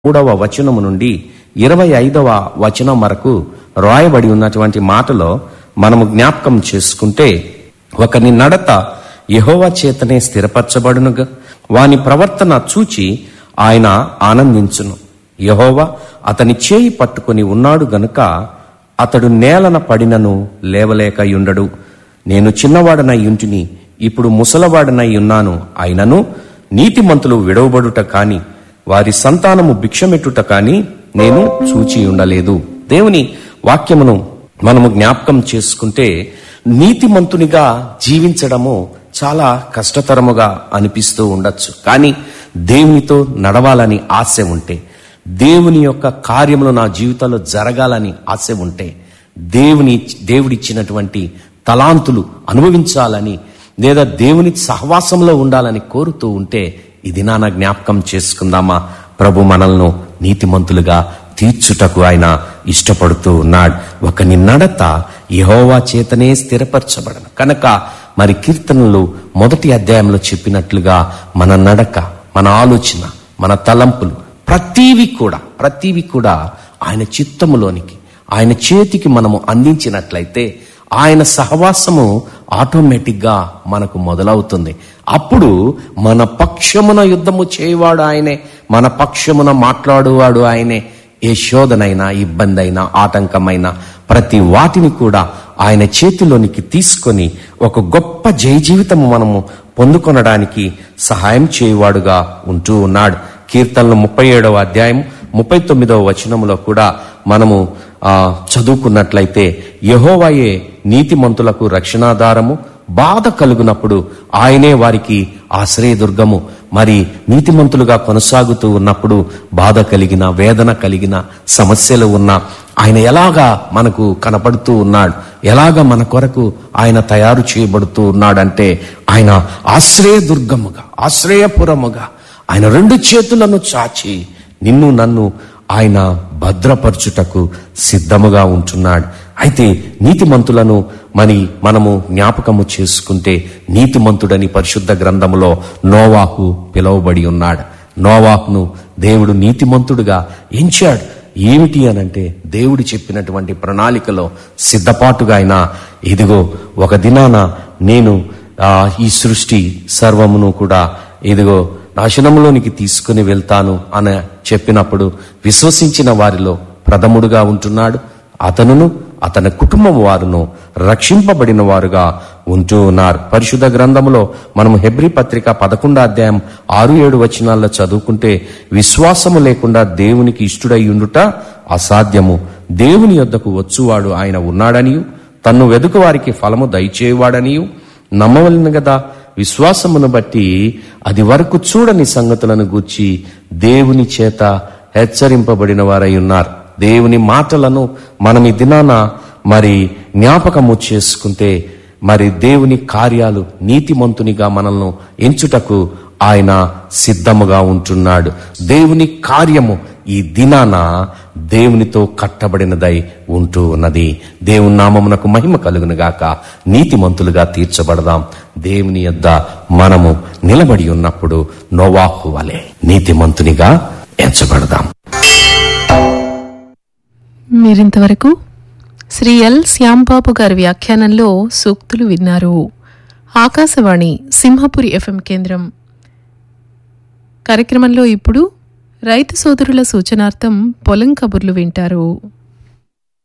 మూడవ వచనము నుండి ఇరవై ఐదవ వచనం వరకు రాయబడి ఉన్నటువంటి మాటలో మనము జ్ఞాపకం చేసుకుంటే ఒకని నడత యెహోవా చేతనే స్థిరపరచబడునుగా వాని ప్రవర్తన చూచి ఆయన ఆనందించును యెహోవా అతని చేయి పట్టుకొని ఉన్నాడు గనుక అతడు నేలన పడినను లేవలేకయుండడు నేను చిన్నవాడనై యుంటిని ఇప్పుడు ముసలవాడనై ఉన్నాను అయినను నీతిమంతులు విడవబడుట కాని వారి సంతానము భిక్షమెట్టుట కాని నేను చూచి ఉండలేదు దేవుని వాక్యమును మనము జ్ఞాపకం చేసుకుంటే నీతిమంతునిగా జీవించడము చాలా కష్టతరముగా అనిపిస్తూ ఉండొచ్చు కానీ దేవునితో నడవాలని ఆశ ఉంటే దేవుని యొక్క కార్యములు నా జీవితంలో జరగాలని ఆశ ఉంటే దేవుని దేవుడిచ్చినటువంటి తలాంతులు అనుభవించాలని లేదా దేవుని సహవాసంలో ఉండాలని కోరుతూ ఉంటే ఇది నాన్న జ్ఞాపకం చేసుకుందామా ప్రభు మనల్ని నీతిమంతులుగా తీర్చుటకు ఆయన ఇష్టపడుతూ ఉన్నాడు ఒకని నడత యహోవా చేతనే స్థిరపరచబడను కనుక మరి కీర్తనలు మొదటి అధ్యాయంలో చెప్పినట్లుగా మన నడక మన ఆలోచన మన తలంపులు ప్రతీవి కూడా ప్రతీవి కూడా ఆయన చిత్తములోనికి ఆయన చేతికి మనము అందించినట్లయితే ఆయన సహవాసము ఆటోమేటిక్గా మనకు మొదలవుతుంది అప్పుడు మన పక్షమున యుద్ధము చేయవాడు ఆయనే మన పక్షమున మాట్లాడువాడు ఆయనే ఏ శోధనైనా ఇబ్బంది అయినా ఆటంకమైన ప్రతి వాటిని కూడా ఆయన చేతిలోనికి తీసుకొని ఒక గొప్ప జయ జీవితము మనము పొందుకొనడానికి సహాయం చేయవాడుగా ఉంటూ ఉన్నాడు కీర్తనలు ముప్పై ఏడవ అధ్యాయం ముప్పై తొమ్మిదవ వచనములో కూడా మనము ఆ చదువుకున్నట్లయితే యహోవాయే నీతిమంతులకు రక్షణాధారము బాధ కలుగునప్పుడు ఆయనే వారికి ఆశ్రయదుర్గము మరి నీతిమంతులుగా కొనసాగుతూ ఉన్నప్పుడు బాధ కలిగిన వేదన కలిగిన సమస్యలు ఉన్న ఆయన ఎలాగా మనకు కనపడుతూ ఉన్నాడు ఎలాగ మన కొరకు ఆయన తయారు చేయబడుతూ ఉన్నాడంటే ఆయన ఆశ్రయదుర్గముగా ఆశ్రయపురముగా ఆయన రెండు చేతులను చాచి నిన్ను నన్ను ఆయన భద్రపరచుటకు సిద్ధముగా ఉంటున్నాడు అయితే నీతిమంతులను మరి మనము జ్ఞాపకము చేసుకుంటే నీతిమంతుడని పరిశుద్ధ గ్రంథములో నోవాహు పిలువబడి ఉన్నాడు నోవాహును దేవుడు నీతిమంతుడుగా ఎంచాడు ఏమిటి అనంటే దేవుడు చెప్పినటువంటి ప్రణాళికలో సిద్ధపాటుగా ఆయన ఇదిగో ఒక దినాన నేను ఆ, ఈ సృష్టి సర్వమును కూడా ఇదిగో నాశనములోనికి తీసుకుని వెళ్తాను అని చెప్పినప్పుడు విశ్వసించిన వారిలో ప్రథముడుగా ఉంటున్నాడు అతనును అతని కుటుంబం వారును రక్షింపబడిన వారుగా ఉంటూ ఉన్నారు పరిశుద్ధ గ్రంథములో మనం హెబ్రి పత్రిక పదకొండో అధ్యాయం ఆరు ఏడు వచనాల్లో చదువుకుంటే విశ్వాసము లేకుండా దేవునికి ఇష్టుడై ఉండుట అసాధ్యము దేవుని యొద్దకు వచ్చువాడు ఆయన ఉన్నాడనియు తన్ను వెదుకు వారికి ఫలము దయచేవాడనియు నమ్మవలను కదా విశ్వాసమును బట్టి అది వరకు చూడని సంగతులను గూర్చి దేవుని చేత హెచ్చరింపబడిన వారై ఉన్నారు దేవుని మాటలను మనం ఈ దినాన మరి జ్ఞాపకము చేసుకుంటే మరి దేవుని కార్యాలు నీతిమంతునిగా మనల్ని ఎంచుటకు ఆయన సిద్ధముగా ఉంటున్నాడు దేవుని కార్యము ఈ దినాన దేవునితో కట్టబడినదై ఉంటూ ఉన్నది దేవుని నామమునకు మహిమ కలుగును గాక నీతిమంతులుగా తీర్చబడదాం దేవుని యొద్ద మనము నిలబడి ఉన్నప్పుడు నోవాహు వలె నీతిమంతునిగా ఎంచబడదాం మీరింతవరకు శ్రీ ఎల్ శ్యాంబాబు గారి వ్యాఖ్యానంలో సూక్తులు విన్నారు ఆకాశవాణి సింహపురి ఎఫ్ఎం కేంద్రం కార్యక్రమంలో ఇప్పుడు రైతు సోదరుల సూచనార్థం పొలం కబుర్లు వింటారు